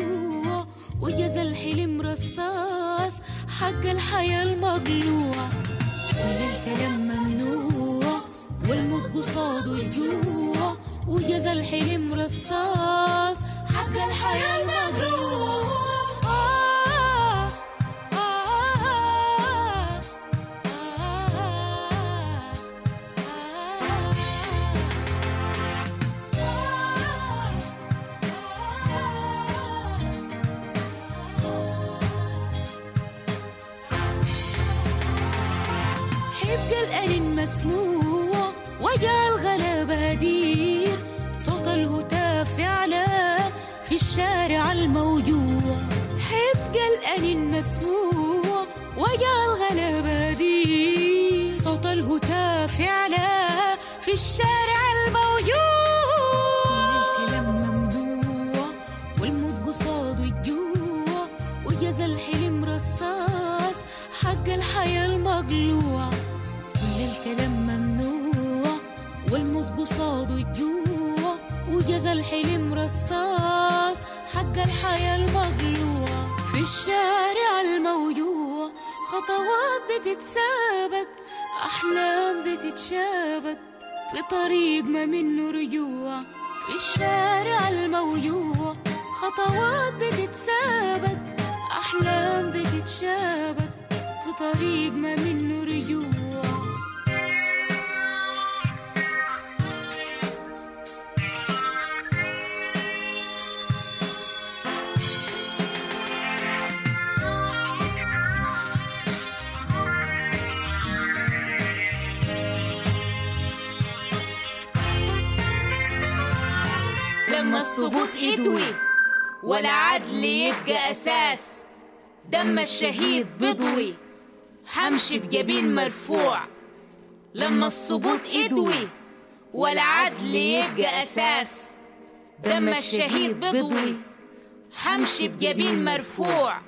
الجوع وجز الحلم رصاص حق الحياة المقلوع كل الكلام ممنوع والموت قصاده الجوع وجز الحلم رصاص حق الحياة المقلوع آه آه حبقى الأنين مسموع وجع الغلابة دير صوت الهتاف يعلى في الشارع الموجوع حبقى الأنين مسموع وجع الغلابة دير صوت الهتاف يعلى في الشارع الموجوع الكلام ممنوع والموت قصاده الجوع وجز الحلم رصاص حق الحياة المقلوع كل الكلام ممنوع والموت قصاده الجوع وجز الحلم رصاص حق الحياة المقلوع في الشارع الموجوع خطوات بتتسابق أحلام بتتشابك في طريق ما منه رجوع في الشارع الموجوع خطوات بتتسابق أحلام بتتشابك في طريق ما منه رجوع لما السقوط يدوي ولا عدل يبقى أساس دم الشهيد بضوي حمشي بجبين مرفوع لما السقوط يدوي ولا عدل يبقى أساس دم الشهيد بضوي حمشي بجبين مرفوع